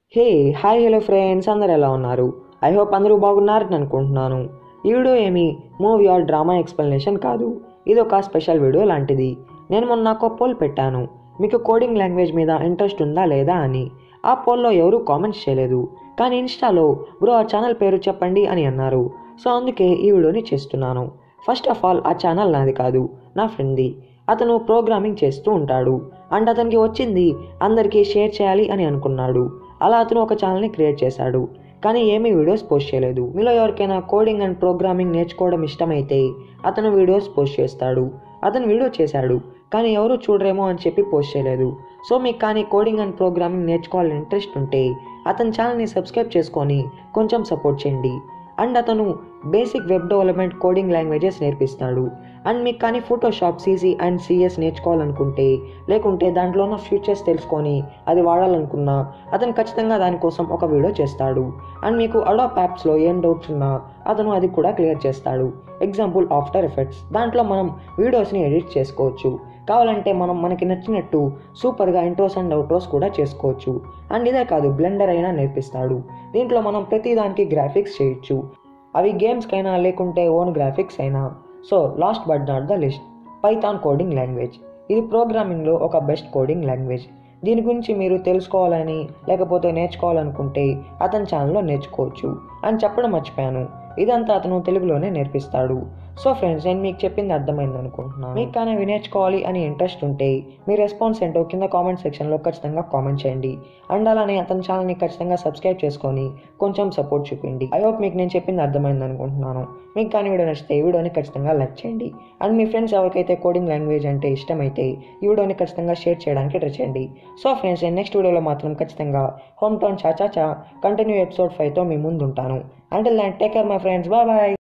hey hi hello friends అందరు ఎలా ఉన్నారు ఐ హోప్ అందరూ బాగున్నారని అనుకుంటున్నాను ఈ వీడియో ఏమి మూవీ ఆర్ డ్రామా ఎక్స్ప్లెనేషన్ కాదు ఇది ఒక స్పెషల్ వీడియో లాంటిది నేను మొన్న ఒక పోల్ పెట్టాను మీకు కోడింగ్ లాంగ్వేజ్ మీద ఇంట్రెస్ట్ ఉందా లేదా అని ఆ పోల్లో ఎవరూ కామెంట్స్ చేయలేదు కానీ ఇన్స్టాలో బ్రో ఆ ఛానల్ పేరు చెప్పండి అని అన్నారు సో అందుకే ఈ వీడియోని చేస్తున్నాను ఫస్ట్ ఆఫ్ ఆల్ ఆ ఛానల్ నాది కాదు నా ఫ్రెండ్ది అతను ప్రోగ్రామింగ్ చేస్తూ ఉంటాడు అండ్ అతనికి వచ్చింది అందరికీ షేర్ చేయాలి అని అనుకున్నాడు అలా అతను ఒక ఛానల్ని క్రియేట్ చేశాడు కానీ ఏమీ వీడియోస్ పోస్ట్ చేయలేదు మీలో ఎవరికైనా కోడింగ్ అండ్ ప్రోగ్రామింగ్ నేర్చుకోవడం ఇష్టమైతే అతను వీడియోస్ పోస్ట్ చేస్తాడు అతను వీడియో చేశాడు కానీ ఎవరు చూడరేమో అని చెప్పి పోస్ట్ చేయలేదు సో మీకు కానీ కోడింగ్ అండ్ ప్రోగ్రామింగ్ నేర్చుకోవాలని ఇంట్రెస్ట్ ఉంటే అతని ఛానల్ని సబ్స్క్రైబ్ చేసుకొని కొంచెం సపోర్ట్ చేయండి అండ్ అతను basic web development coding languages నేర్పిస్తాడు అండ్ మీకు కానీ ఫోటోషాప్ సీసీ అండ్ సిఎస్ నేర్చుకోవాలనుకుంటే లేకుంటే దాంట్లో ఉన్న ఫ్యూచర్స్ తెలుసుకొని అది వాడాలనుకున్నా అతను ఖచ్చితంగా దానికోసం ఒక వీడియో చేస్తాడు అండ్ మీకు అడాప్ యాప్స్లో ఏం డౌట్స్ ఉన్నా అతను అది కూడా క్లియర్ చేస్తాడు ఎగ్జాంపుల్ ఆఫ్టర్ ఎఫెక్ట్స్ దాంట్లో మనం వీడియోస్ని ఎడిట్ చేసుకోవచ్చు కావాలంటే మనం మనకి నచ్చినట్టు సూపర్గా ఇంట్రోస్ అండ్ అవుట్రోస్ కూడా చేసుకోవచ్చు అండ్ ఇదే కాదు బ్లెండర్ అయినా నేర్పిస్తాడు దీంట్లో మనం ప్రతిదానికి గ్రాఫిక్స్ చేయొచ్చు అవి గేమ్స్కైనా లేకుంటే ఓన్ గ్రాఫిక్స్ అయినా so last but not the least Python coding language ఇది ప్రోగ్రామింగ్లో ఒక బెస్ట్ కోడింగ్ లాంగ్వేజ్ దీని గురించి మీరు తెలుసుకోవాలని లేకపోతే నేర్చుకోవాలనుకుంటే అతని ఛానల్లో నేర్చుకోవచ్చు అని చెప్పడం మర్చిపోయాను ఇదంతా అతను తెలుగులోనే నేర్పిస్తాడు సో ఫ్రెండ్స్ నేను మీకు చెప్పింది అర్థమైంది అనుకుంటున్నాను మీకు కానీ అవి నేర్చుకోవాలి అని ఇంట్రెస్ట్ ఉంటే మీ రెస్పాన్స్ ఏంటో కింద కామెంట్ సెక్షన్లో ఖచ్చితంగా కామెంట్ చేయండి అండ్ అలానే అతని ఛానల్ని ఖచ్చితంగా సబ్స్క్రైబ్ చేసుకొని కొంచెం సపోర్ట్ చూపిండి ఐ హోప్ మీకు నేను చెప్పింది అర్థమైంది అనుకుంటున్నాను మీకు కానీ వీడియో నచ్చితే ఈ వీడియోని ఖచ్చితంగా లైక్ చేయండి అండ్ మీ ఫ్రెండ్స్ ఎవరికైతే కోడింగ్ లాంగ్వేజ్ అంటే ఇష్టమైతే ఈ వీడియోని ఖచ్చితంగా షేర్ చేయడానికి ట్రై చేయండి సో ఫ్రెండ్స్ నేను నెక్స్ట్ వీడియోలో మాత్రం ఖచ్చితంగా హోమ్ టౌన్ చాచా చా కంటిన్యూ ఎపిసోడ్ ఫైవ్తో మీ ముందు ఉంటాను until then take care my friends bye bye